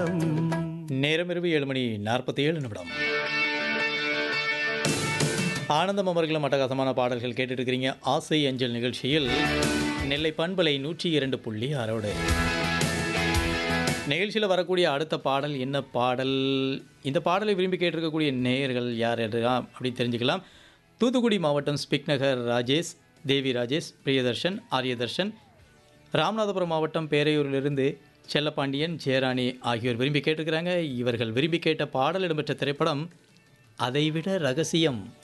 நேரம் இரவு ஏழு மணி நாற்பத்தி ஏழு நிமிடம் ஆனந்தம் அமர்கலம் அட்டகாசமான பாடல்கள் கேட்டுட்டு இருக்கிறீங்க ஆசை அஞ்சல் நிகழ்ச்சியில் நெல்லை பண்பலை நூற்றி இரண்டு புள்ளி அறுபது நிகழ்ச்சியில் வரக்கூடிய அடுத்த பாடல் என்ன பாடல் இந்த பாடலை விரும்பி கேட்டிருக்கக்கூடிய நேயர்கள் யார் யாரெல்லாம் அப்படின்னு தெரிஞ்சுக்கலாம் தூத்துக்குடி மாவட்டம் ஸ்பிக் நகர் ராஜேஷ் தேவி ராஜேஷ் பிரியதர்ஷன் ஆரியதர்ஷன் ராமநாதபுரம் மாவட்டம் பேரையூரிலிருந்து செல்லப்பாண்டியன் ஜெயராணி ஆகியோர் விரும்பி கேட்டிருக்கிறாங்க இவர்கள் விரும்பி கேட்ட பாடல் இடம்பெற்ற திரைப்படம் அதைவிட ரகசியம்